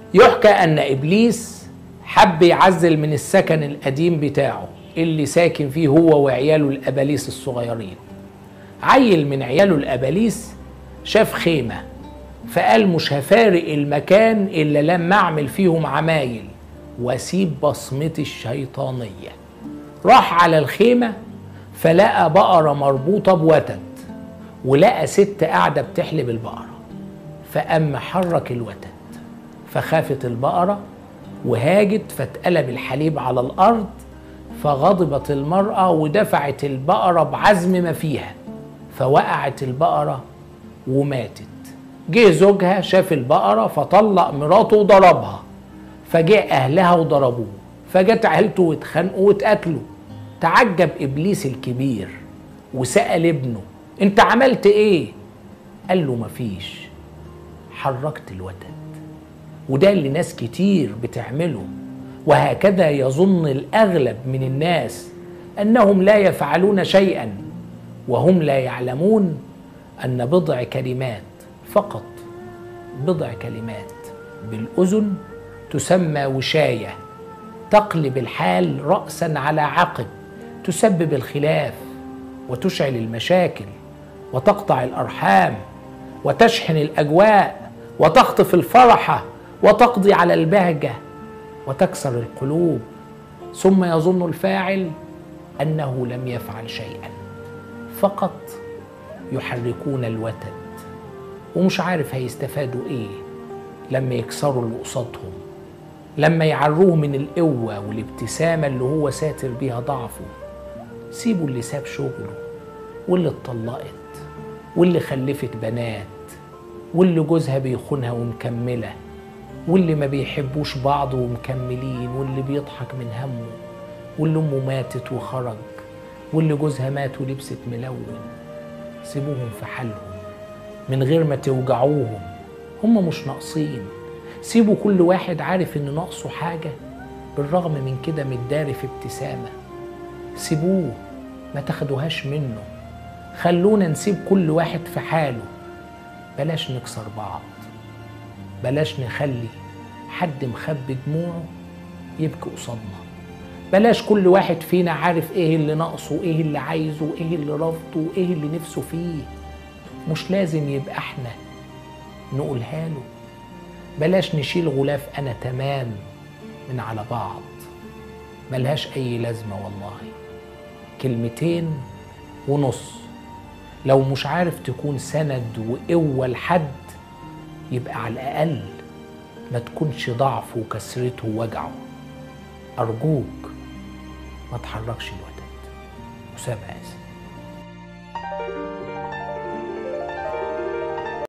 يحكى أن إبليس حب يعزل من السكن القديم بتاعه اللي ساكن فيه هو وعياله الأباليس الصغيرين عيل من عياله الأباليس شاف خيمة فقال مش هفارق المكان إلا لما أعمل فيهم عمايل وأسيب بصمتي الشيطانية راح على الخيمة فلقى بقرة مربوطة بوتد ولقى ست قاعدة بتحلب البقرة فقام حرك الوتد فخافت البقرة وهاجت فاتقلب الحليب على الأرض فغضبت المرأة ودفعت البقرة بعزم ما فيها فوقعت البقرة وماتت جه زوجها شاف البقرة فطلق مراته وضربها فجه أهلها وضربوه فجت عيلته واتخانقوا واتقتلوا تعجب إبليس الكبير وسأل ابنه انت عملت ايه قال له مفيش حركت الوتد وده اللي ناس كتير بتعمله وهكذا يظن الاغلب من الناس انهم لا يفعلون شيئا وهم لا يعلمون ان بضع كلمات فقط بضع كلمات بالاذن تسمى وشايه تقلب الحال راسا على عقب تسبب الخلاف وتشعل المشاكل وتقطع الارحام وتشحن الاجواء وتخطف الفرحه وتقضي على البهجه وتكسر القلوب ثم يظن الفاعل انه لم يفعل شيئا فقط يحركون الوتد ومش عارف هيستفادوا ايه لما يكسروا اللي قصادهم لما يعروه من القوه والابتسامه اللي هو ساتر بيها ضعفه سيبوا اللي ساب شغله واللي اتطلقت واللي خلفت بنات واللي جوزها بيخونها ومكملة واللي ما بيحبوش بعض ومكملين واللي بيضحك من همه واللي امه ماتت وخرج واللي جوزها مات ولبست ملون سيبوهم في حالهم من غير ما توجعوهم هم مش ناقصين سيبوا كل واحد عارف ان ناقصه حاجة بالرغم من كده متداري في ابتسامة سيبوه ما تاخدوهاش منه خلونا نسيب كل واحد في حاله بلاش نكسر بعض بلاش نخلي حد مخبي دموعه يبكي قصادنا بلاش كل واحد فينا عارف ايه اللي ناقصه وايه اللي عايزه وايه اللي رافضه وايه اللي نفسه فيه مش لازم يبقى احنا نقولها له بلاش نشيل غلاف انا تمام من على بعض ملهاش اي لازمه والله كلمتين ونص لو مش عارف تكون سند وقوة لحد يبقى على الأقل ما تكونش ضعفه وكسرته ووجعه أرجوك ما تحركش الوتد أسامة آسف